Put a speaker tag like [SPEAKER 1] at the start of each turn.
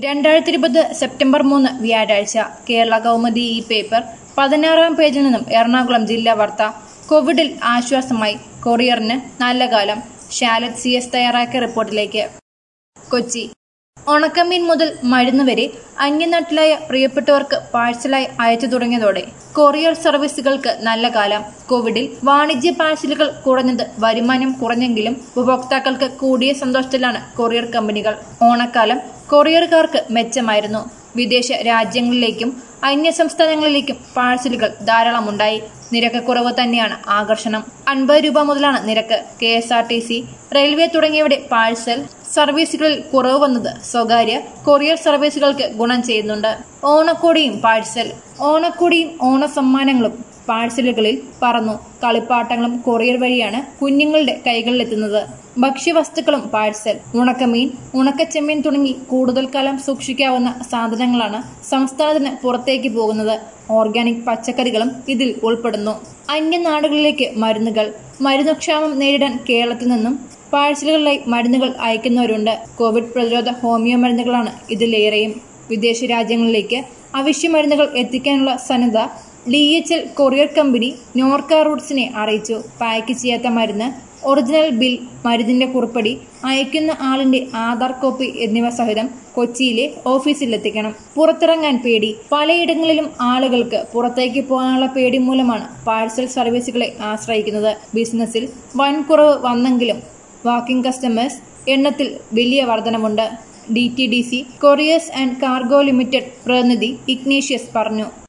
[SPEAKER 1] രണ്ടായിരത്തി ഇരുപത് സെപ്റ്റംബർ മൂന്ന് വ്യാഴാഴ്ച കേരള കൗമുദി ഈ പേപ്പർ പതിനാറാം പേജിൽ നിന്നും എറണാകുളം ജില്ലാ വാർത്ത കോവിഡിൽ ആശ്വാസമായി കൊറിയറിന് നല്ല കാലം ഷാലറ്റ് സി എസ് തയ്യാറാക്കിയ റിപ്പോർട്ടിലേക്ക് കൊച്ചി ഉണക്കമീൻ മുതൽ മരുന്ന് വരെ അന്യനാട്ടിലായ പ്രിയപ്പെട്ടവർക്ക് പാഴ്സലായി അയച്ചു തുടങ്ങിയതോടെ കൊറിയർ സർവീസുകൾക്ക് നല്ല കാലം കോവിഡിൽ വാണിജ്യ പാഴ്സലുകൾ കുറഞ്ഞത് വരുമാനം കുറഞ്ഞെങ്കിലും ഉപഭോക്താക്കൾക്ക് കൂടിയ സന്തോഷത്തിലാണ് കൊറിയർ കമ്പനികൾ ഓണക്കാലം കൊറിയറുകാർക്ക് മെച്ചമായിരുന്നു വിദേശ രാജ്യങ്ങളിലേക്കും അന്യ സംസ്ഥാനങ്ങളിലേക്കും പാഴ്സലുകൾ ധാരാളമുണ്ടായി നിരക്ക് കുറവ് തന്നെയാണ് ആകർഷണം അൻപത് രൂപ മുതലാണ് നിരക്ക് K S R T C railway തുടങ്ങിയവയുടെ പാഴ്സൽ സർവീസുകളിൽ കുറവ് വന്നത് സ്വകാര്യ കൊറിയർ സർവീസുകൾക്ക് ഗുണം ചെയ്യുന്നുണ്ട് ഓണക്കോടിയും പാഴ്സൽ ഓണക്കോടിയും ഓണസമ്മാനങ്ങളും പാഴ്സലുകളിൽ പറന്നു കളിപ്പാട്ടങ്ങളും കൊറിയർ വഴിയാണ് കുഞ്ഞുങ്ങളുടെ കൈകളിലെത്തുന്നത് ഭക്ഷ്യവസ്തുക്കളും പാഴ്സൽ ഉണക്കമീൻ ഉണക്കച്ചെമ്മീൻ തുടങ്ങി കൂടുതൽ കാലം സൂക്ഷിക്കാവുന്ന സാധനങ്ങളാണ് സംസ്ഥാനത്തിന് പുറത്തേക്ക് പോകുന്നത് ഓർഗാനിക് പച്ചക്കറികളും ഇതിൽ ഉൾപ്പെടുന്നു അന്യനാടുകളിലേക്ക് മരുന്നുകൾ മരുന്നുക്ഷാമം നേരിടാൻ കേരളത്തിൽ നിന്നും പാഴ്സലുകളിലായി മരുന്നുകൾ അയക്കുന്നവരുണ്ട് കോവിഡ് പ്രതിരോധ ഹോമിയോ മരുന്നുകളാണ് ഇതിലേറെയും വിദേശ രാജ്യങ്ങളിലേക്ക് അവശ്യ മരുന്നുകൾ എത്തിക്കാനുള്ള സന്നദ്ധ D H L courier company Norka റൂട്ട്സിനെ അറിയിച്ചു പാക്ക് ചെയ്യാത്ത മരുന്ന് ഒറിജിനൽ ബിൽ മരുന്നിന്റെ കുറിപ്പടി അയക്കുന്ന ആളിന്റെ ആധാർ കോപ്പി എന്നിവ സഹിതം കൊച്ചിയിലെ ഓഫീസിലെത്തിക്കണം പുറത്തിറങ്ങാൻ പേടി പലയിടങ്ങളിലും ആളുകൾക്ക് പുറത്തേക്ക് പോകാനുള്ള പേടി മൂലമാണ് പാഴ്സൽ സർവീസുകളെ ആശ്രയിക്കുന്നത് ബിസിനസ്സിൽ വൻ കുറവ് വന്നെങ്കിലും വാക്കിംഗ് കസ്റ്റമേഴ്സ് എണ്ണത്തിൽ വലിയ വർധനമുണ്ട് D T D C couriers and cargo limited പ്രതിനിധി ഇഗ്നേഷ്യസ് പറഞ്ഞു